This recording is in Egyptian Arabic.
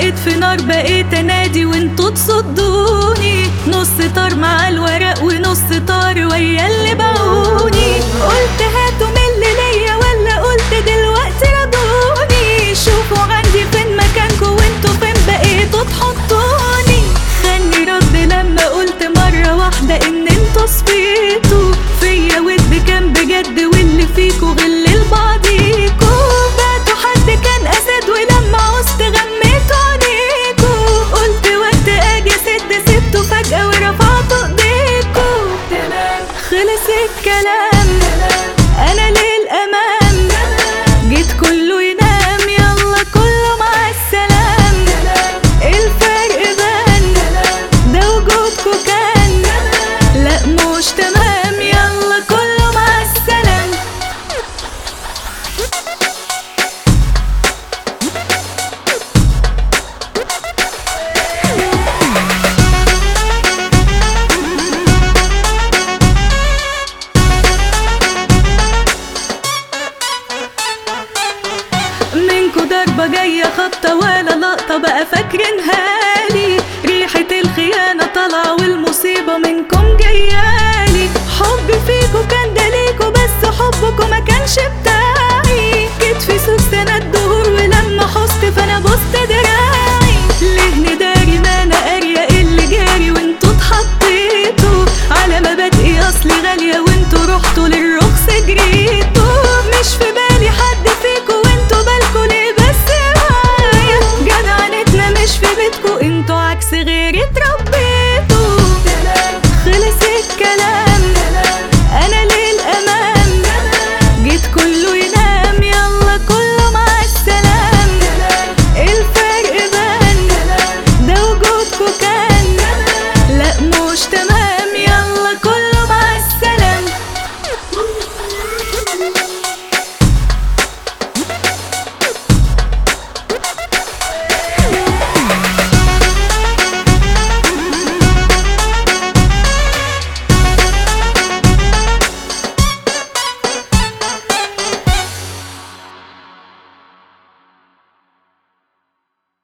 بقيت في نار بقيت انادي وانتوا تصدوني نص طار مع الورق ونص طار ويا اللي باعوني قلت هاتوا من اللي ليا ولا قلت دلوقتي رضوني شوفوا عندي فين مكانكوا وانتوا فين بقيتوا تحطوني خلني رد لما قلت مرة واحدة ان انتوا صفيتوا فيا ود كان بجد واللي فيكوا غل لبعضيكوا بعتوا حد كان اسد ولما عوزت غميتوا عينيكوا قلت وقت اجي اسد سبته فجأة ورفعتوا ايديكوا خلص الكلام انا للامام جيت كله ينام يلا كله مع السلام الفرق بان ده وجودكوا كان لا مش تمام يلا كله مع السلام منكو ضربة جاية خبطة ولا لقطة بقى فاكرينها لي ريحة الخيانة طالعة والمصيبة منكم